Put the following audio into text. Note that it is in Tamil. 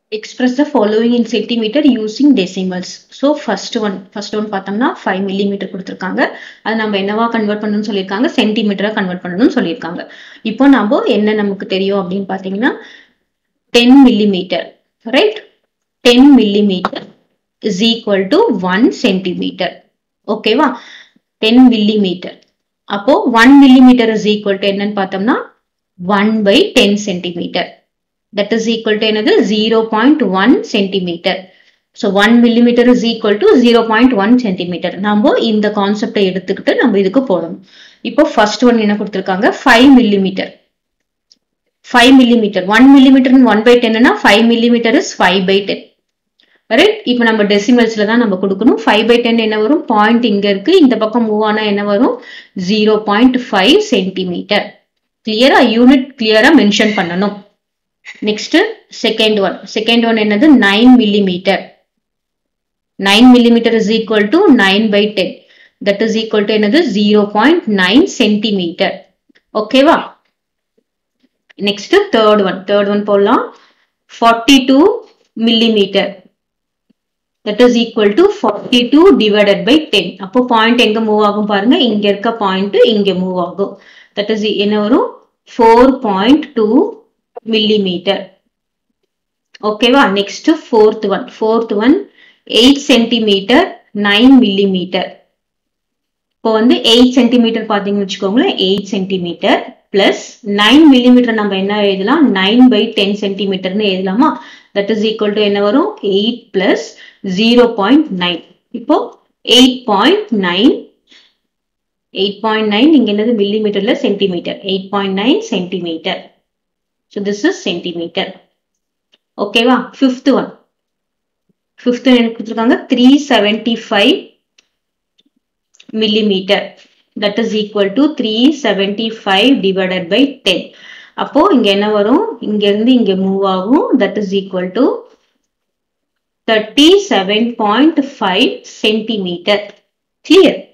express the following in centimeter using decimals. So first one, first one பார்த்தோம்னா 5 millimeter கொடுத்திருக்காங்க. அது நம்ம என்னவா கன்வெர்ட் பண்ணணும்னு சொல்லியிருக்காங்க சென்டிமீட்டரா கன்வெர்ட் பண்ணணும்னு சொல்லியிருக்காங்க. இப்போ நம்ம என்ன நமக்கு தெரியும் அப்படின்னு பார்த்தீங்கன்னா 10 millimeter, right? 10 millimeter is equal to 1 centimeter. ஓகேவா 10 millimeter. அப்போ 1 millimeter is equal to என்னன்னு பார்த்தோம்னா 1 by 10 centimeter. that is equal to another 0.1 centimeter. So 1 millimeter is equal to 0.1 centimeter. நம்ம இந்த கான்செப்டை எடுத்துக்கிட்டு நம்ம இதுக்கு போடணும். இப்போ ஃபர்ஸ்ட் ஒன் என்ன கொடுத்திருக்காங்க 5 millimeter. 5 millimeter. 1 millimeter 1 by 10 னா 5 millimeter is 5 by 10. ரைட் இப்போ நம்ம டெசிமல்ஸ்ல தான் நம்ம கொடுக்கணும் ஃபைவ் பை டென் என்ன வரும் பாயிண்ட் இங்க இருக்கு இந்த பக்கம் மூவ் ஆனா என்ன வரும் ஜீரோ பாயிண்ட் ஃபைவ் சென்டிமீட்டர் கிளியரா யூனிட் கிளியரா மென்ஷன் பண்ணணும் next second one second one என்னது nine millimetre nine millimetre is equal to nine by ten that is equal to என்னது ஜீரோ பாயிண்ட் நைன் சென்டிமீட்டர் ஓகேவா next third one third one போடலாம் forty two millimetre that is equal to forty two divided by ten அப்போ பாயிண்ட் எங்க மூவ் ஆகும் பாருங்க இங்க இருக்க பாயிண்ட் இங்க மூவ் ஆகும் தட் இஸ் என்ன வரும் ஃபோர் பாயிண்ட் டூ millimeter. ஓகேவா next fourth one fourth one eight centimetre nine millimetre இப்போ வந்து எயிட் சென்டிமீட்டர் பார்த்தீங்கன்னு வச்சுக்கோங்களேன் eight centimetre plus nine millimetre நம்ம என்ன எழுதலாம் நைன் பை டென் சென்டிமீட்டர்னு எழுதலாமா தட் இஸ் ஈக்குவல் டு என்ன வரும் eight plus zero point nine இப்போ eight point nine eight point nine இங்க என்னது மில்லிமீட்டர்ல centimetre eight point nine centimetre So this is centimeter. ஓகேவா ஃபிஃப்த் ஒன் ஃபிஃப்த் எனக்கு கொடுத்துருக்காங்க three seventy five millimetre that is equal to three seventy five divided by ten அப்போ இங்க என்ன வரும் இங்க இருந்து இங்க மூவ் ஆகும் that is equal to thirty seven point five centimetre clear